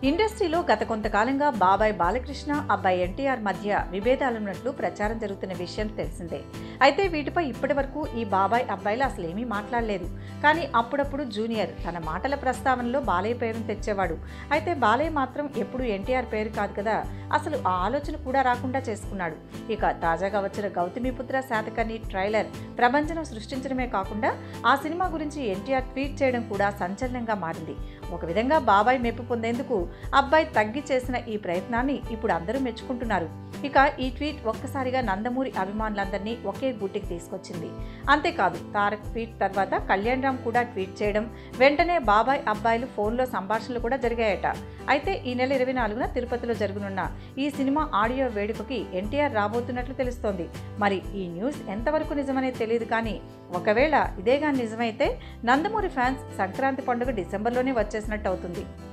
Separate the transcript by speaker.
Speaker 1: ఇండస్ట్రీలో గత కొంతకాలంగా బాబాయ్ బాలకృష్ణ అబ్బాయి ఎన్టీఆర్ మధ్య విభేదాలున్నట్లు ప్రచారం జరుగుతున్న విషయం తెలిసిందే అయితే వీటిపై ఇప్పటి వరకు ఈ బాబాయ్ అబ్బాయిలు అసలేమీ మాట్లాడలేదు కానీ అప్పుడప్పుడు జూనియర్ తన మాటల ప్రస్తావనలో బాలయ్య పేరును తెచ్చేవాడు అయితే బాలయ్య మాత్రం ఎప్పుడు ఎన్టీఆర్ పేరు కాదు కదా అసలు ఆ ఆలోచన కూడా రాకుండా చేసుకున్నాడు ఇక తాజాగా వచ్చిన గౌతమిపుత్ర శాతకర్ణి ట్రైలర్ ప్రభంజనం సృష్టించడమే కాకుండా ఆ సినిమా గురించి ఎన్టీఆర్ ట్వీట్ చేయడం కూడా సంచలనంగా మారింది ఒక విధంగా బాబాయ్ మెప్పు పొందేందుకు అబ్బాయి తగ్గి చేసిన ఈ ప్రయత్నాన్ని ఇప్పుడు అందరూ మెచ్చుకుంటున్నారు ఇక ఈ ట్వీట్ ఒక్కసారిగా నందమూరి అభిమానులందరినీ ఒకే గూటికి తీసుకొచ్చింది అంతేకాదు తారక్ ట్వీట్ తర్వాత కళ్యాణ్ రామ్ కూడా ట్వీట్ చేయడం వెంటనే బాబాయ్ అబ్బాయిలు ఫోన్లో సంభాషణలు కూడా జరిగాయట అయితే ఈ నెల ఇరవై నాలుగున తిరుపతిలో జరగనున్న ఈ సినిమా ఆడియో వేడుకకి ఎన్టీఆర్ రాబోతున్నట్లు తెలుస్తోంది మరి ఈ న్యూస్ ఎంతవరకు నిజమనేది తెలియదు కానీ ఒకవేళ ఇదేగా నిజమైతే నందమూరి ఫ్యాన్స్ సంక్రాంతి పండుగ డిసెంబర్లోనే వచ్చేసినట్టు అవుతుంది